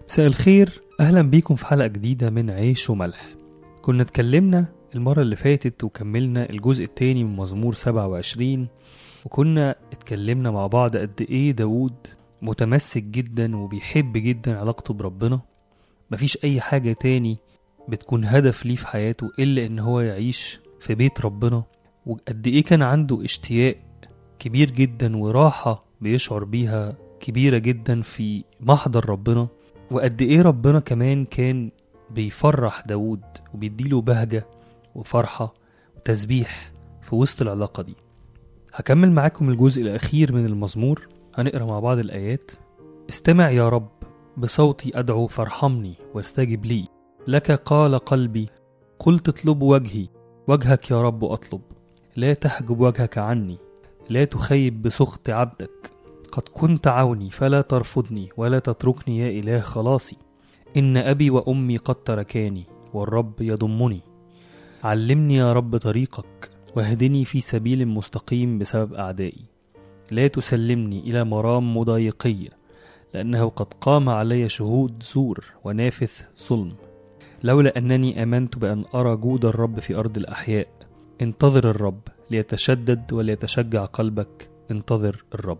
مساء الخير أهلا بيكم في حلقة جديدة من عيش وملح كنا اتكلمنا المرة اللي فاتت وكملنا الجزء التاني من مزمور 27 وكنا اتكلمنا مع بعض قد ايه داود متمسك جدا وبيحب جدا علاقته بربنا مفيش أي حاجة تاني بتكون هدف ليه في حياته إلا إن هو يعيش في بيت ربنا وقد ايه كان عنده اشتياق كبير جدا وراحة بيشعر بيها كبيرة جدا في محضر ربنا وقد ايه ربنا كمان كان بيفرح داود وبيديله بهجة وفرحة وتسبيح في وسط العلاقة دي هكمل معاكم الجزء الأخير من المزمور هنقرا مع بعض الآيات استمع يا رب بصوتي أدعو فارحمني واستجب لي لك قال قلبي قلت اطلب وجهي وجهك يا رب أطلب لا تحجب وجهك عني لا تخيب بسخط عبدك قد كنت عوني فلا ترفضني ولا تتركني يا إله خلاصي إن أبي وأمي قد تركاني والرب يضمني علمني يا رب طريقك واهدني في سبيل مستقيم بسبب أعدائي لا تسلمني إلى مرام مضايقية لأنه قد قام علي شهود زور ونافث ظلم لولا أنني آمنت بأن أرى جود الرب في أرض الأحياء انتظر الرب ليتشدد وليتشجع قلبك انتظر الرب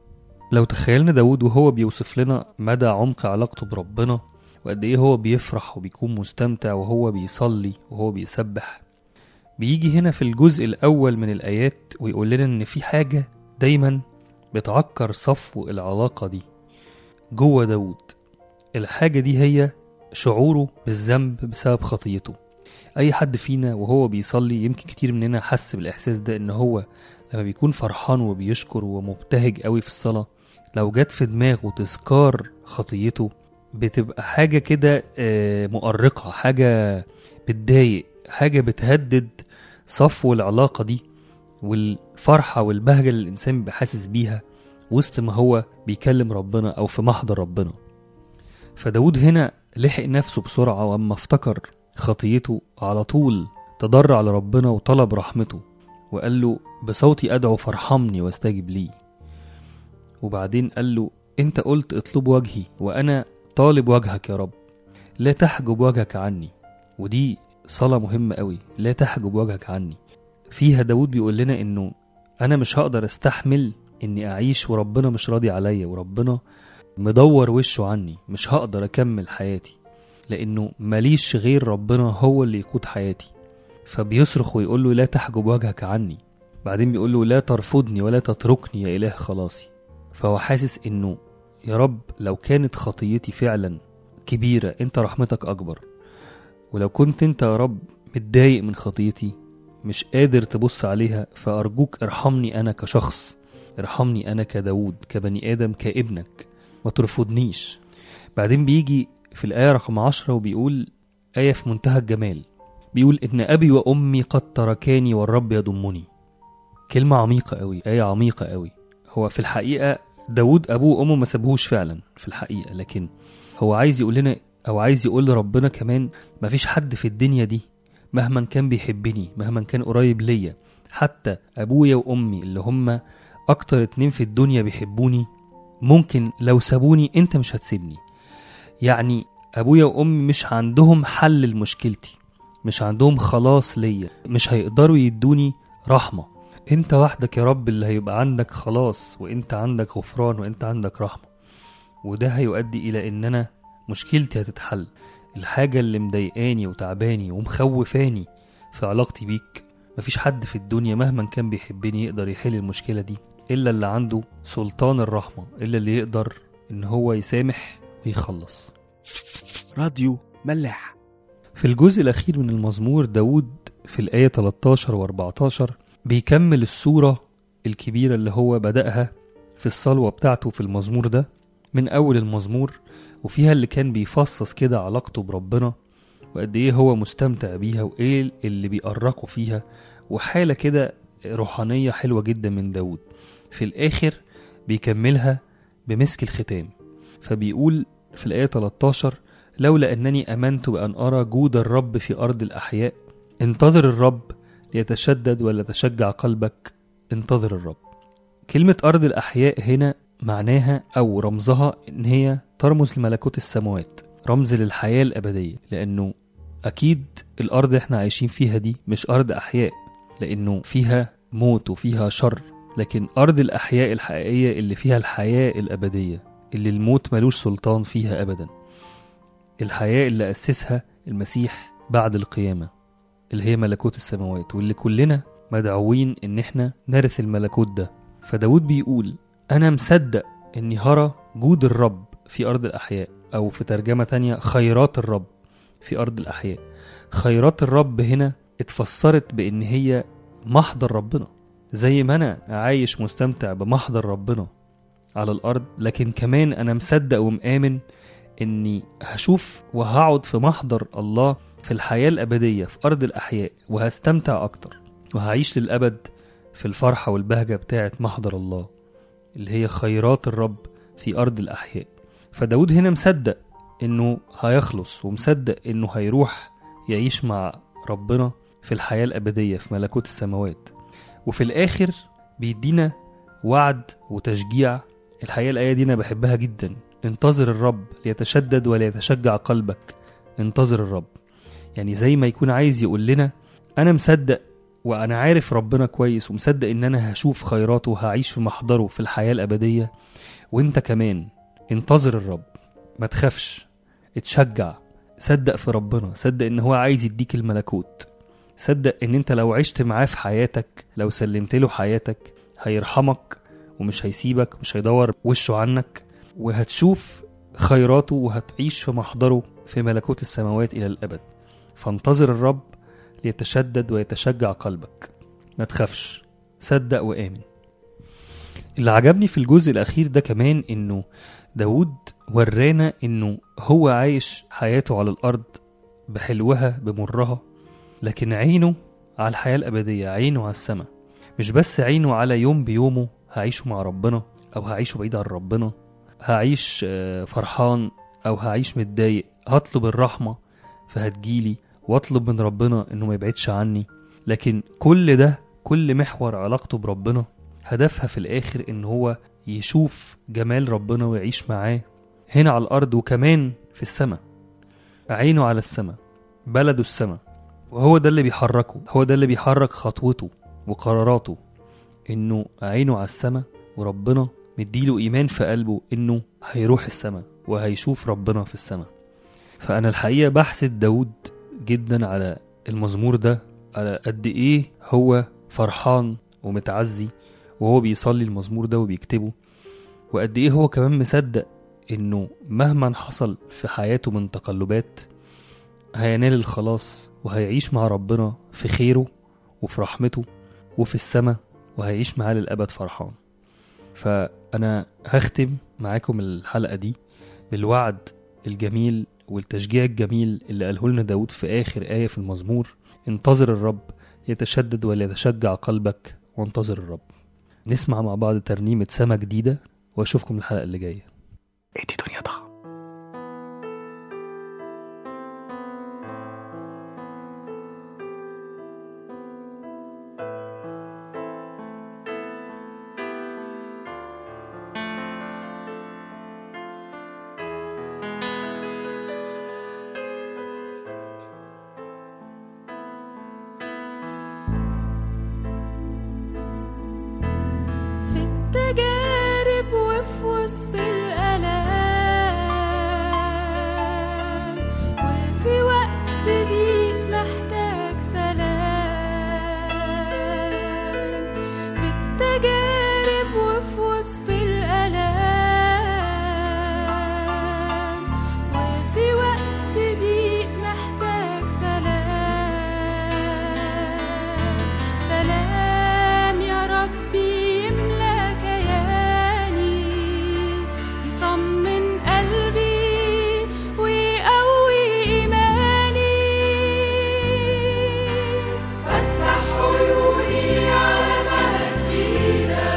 لو تخيلنا داود وهو بيوصف لنا مدى عمق علاقته بربنا وقد ايه هو بيفرح وبيكون مستمتع وهو بيصلي وهو بيسبح بيجي هنا في الجزء الأول من الآيات ويقول لنا إن في حاجة دايما بتعكر صفو العلاقة دي جوه داود الحاجة دي هي شعوره بالذنب بسبب خطيته أي حد فينا وهو بيصلي يمكن كتير مننا حس بالإحساس ده إن هو لما بيكون فرحان وبيشكر ومبتهج قوي في الصلاة لو جت في دماغه تذكار خطيته بتبقى حاجة كده آه، مؤرقة حاجة بتضايق حاجة بتهدد صفو العلاقة دي والفرحة والبهجة اللي الإنسان بيبقى حاسس بيها وسط ما هو بيكلم ربنا أو في محضر ربنا فداود هنا لحق نفسه بسرعة وأما افتكر خطيته على طول تضرع لربنا وطلب رحمته وقال له بصوتي أدعو فارحمني واستجب لي وبعدين قال له أنت قلت اطلب وجهي وأنا طالب وجهك يا رب لا تحجب وجهك عني ودي صلاة مهمة قوي لا تحجب وجهك عني فيها داود بيقول لنا انه انا مش هقدر استحمل اني اعيش وربنا مش راضي عليا وربنا مدور وشه عني مش هقدر اكمل حياتي لانه ماليش غير ربنا هو اللي يقود حياتي فبيصرخ ويقول له لا تحجب وجهك عني بعدين بيقول له لا ترفضني ولا تتركني يا اله خلاصي فهو حاسس انه يا رب لو كانت خطيتي فعلا كبيرة انت رحمتك اكبر ولو كنت انت يا رب متضايق من خطيتي مش قادر تبص عليها فأرجوك ارحمني أنا كشخص ارحمني أنا كداود كبني آدم كابنك ما ترفضنيش بعدين بيجي في الآية رقم عشرة وبيقول آية في منتهى الجمال بيقول إن أبي وأمي قد تركاني والرب يضمني كلمة عميقة أوي آية عميقة أوي هو في الحقيقة داود أبوه وأمه ما سابوهوش فعلا في الحقيقة لكن هو عايز يقول لنا أو عايز يقول لربنا كمان مفيش حد في الدنيا دي مهما كان بيحبني مهما كان قريب ليا حتى أبويا وأمي اللي هم أكتر اتنين في الدنيا بيحبوني ممكن لو سابوني أنت مش هتسيبني يعني أبويا وأمي مش عندهم حل لمشكلتي مش عندهم خلاص ليا مش هيقدروا يدوني رحمة انت وحدك يا رب اللي هيبقى عندك خلاص وانت عندك غفران وانت عندك رحمة وده هيؤدي الى ان انا مشكلتي هتتحل الحاجة اللي مضايقاني وتعباني ومخوفاني في علاقتي بيك مفيش حد في الدنيا مهما كان بيحبني يقدر يحل المشكلة دي إلا اللي عنده سلطان الرحمة إلا اللي يقدر إن هو يسامح ويخلص راديو ملاح في الجزء الأخير من المزمور داود في الآية 13 و 14 بيكمل الصورة الكبيرة اللي هو بدأها في الصلوة بتاعته في المزمور ده من أول المزمور وفيها اللي كان بيفصص كده علاقته بربنا وقد إيه هو مستمتع بيها وإيه اللي بيأرقه فيها وحالة كده روحانية حلوة جدا من داود في الآخر بيكملها بمسك الختام فبيقول في الآية 13 لولا أنني آمنت بأن أرى جود الرب في أرض الأحياء انتظر الرب ليتشدد ولا تشجع قلبك انتظر الرب كلمة أرض الأحياء هنا معناها أو رمزها إن هي ترمز لملكوت السماوات رمز للحياة الأبدية لأنه أكيد الأرض إحنا عايشين فيها دي مش أرض أحياء لأنه فيها موت وفيها شر لكن أرض الأحياء الحقيقية اللي فيها الحياة الأبدية اللي الموت ملوش سلطان فيها أبدا الحياة اللي أسسها المسيح بعد القيامة اللي هي ملكوت السماوات واللي كلنا مدعوين إن إحنا نرث الملكوت ده فداود بيقول أنا مصدق إني هرى جود الرب في أرض الأحياء أو في ترجمة تانية خيرات الرب في أرض الأحياء خيرات الرب هنا اتفسرت بإن هي محضر ربنا زي ما أنا عايش مستمتع بمحضر ربنا على الأرض لكن كمان أنا مصدق ومآمن إني هشوف وهقعد في محضر الله في الحياة الأبدية في أرض الأحياء وهستمتع أكتر وهعيش للأبد في الفرحة والبهجة بتاعة محضر الله اللي هي خيرات الرب في أرض الأحياء فداود هنا مصدق إنه هيخلص ومصدق إنه هيروح يعيش مع ربنا في الحياة الأبدية في ملكوت السماوات وفي الآخر بيدينا وعد وتشجيع الحقيقة الآية دي أنا بحبها جدا انتظر الرب ليتشدد ولا يتشجع قلبك انتظر الرب يعني زي ما يكون عايز يقول لنا أنا مصدق وأنا عارف ربنا كويس ومصدق إن أنا هشوف خيراته وهعيش في محضره في الحياة الأبدية وإنت كمان انتظر الرب ما تخافش اتشجع صدق في ربنا صدق إن هو عايز يديك الملكوت صدق إن أنت لو عشت معاه في حياتك لو سلمت له حياتك هيرحمك ومش هيسيبك مش هيدور وشه عنك وهتشوف خيراته وهتعيش في محضره في ملكوت السماوات إلى الأبد فانتظر الرب ليتشدد ويتشجع قلبك ما تخافش صدق وآمن اللي عجبني في الجزء الأخير ده كمان إنه داود ورانا إنه هو عايش حياته على الأرض بحلوها بمرها لكن عينه على الحياة الأبدية عينه على السماء مش بس عينه على يوم بيومه هعيشه مع ربنا أو هعيشه بعيد عن ربنا هعيش آه، فرحان أو هعيش متضايق هطلب الرحمة فهتجيلي واطلب من ربنا انه ما يبعدش عني لكن كل ده كل محور علاقته بربنا هدفها في الاخر ان هو يشوف جمال ربنا ويعيش معاه هنا على الارض وكمان في السماء عينه على السماء بلده السماء وهو ده اللي بيحركه هو ده اللي بيحرك خطوته وقراراته انه عينه على السماء وربنا مديله ايمان في قلبه انه هيروح السماء وهيشوف ربنا في السماء فانا الحقيقه بحسد داود جدا على المزمور ده على قد ايه هو فرحان ومتعزي وهو بيصلي المزمور ده وبيكتبه وقد ايه هو كمان مصدق انه مهما حصل في حياته من تقلبات هينال الخلاص وهيعيش مع ربنا في خيره وفي رحمته وفي السماء وهيعيش معاه للأبد فرحان فأنا هختم معاكم الحلقة دي بالوعد الجميل والتشجيع الجميل اللي قاله لنا داود في آخر آية في المزمور انتظر الرب يتشدد ولا يتشجع قلبك وانتظر الرب نسمع مع بعض ترنيمة سما جديدة واشوفكم الحلقة اللي جاية ادي دنيا ضخم في التجارب وفي وسط الآلام وفي وقت ضيق محتاج سلام في التجارب وفي وسط الآلام وفي وقت ضيق محتاج سلام سلام يا ربي يملى كياني يطمن قلبي ويقوي إيماني فتح عيوني على سنة جديدة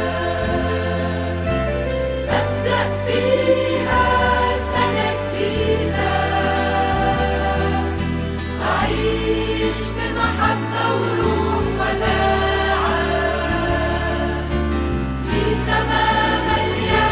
أبدأ بيها سنة جديدة أعيش بمحبة وروح وداعة في سماء مليانة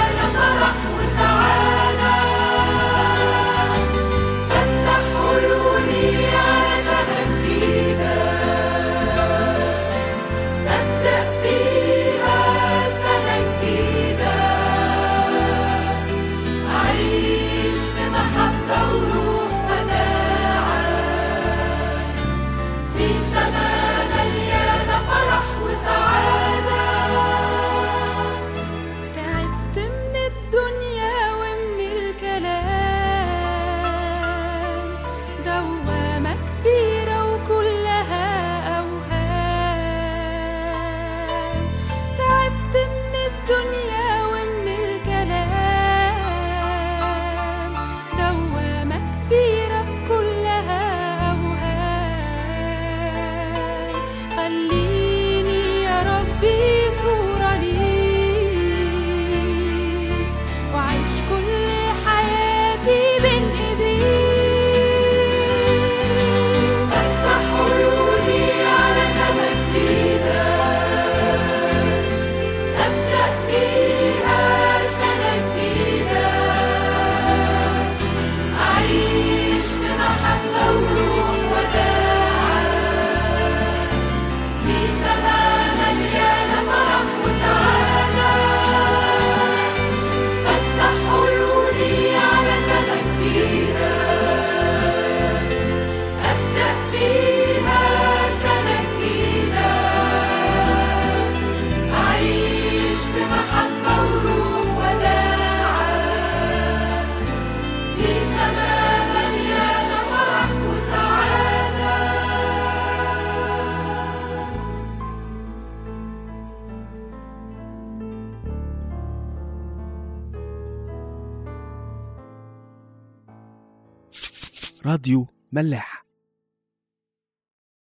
راديو ملاح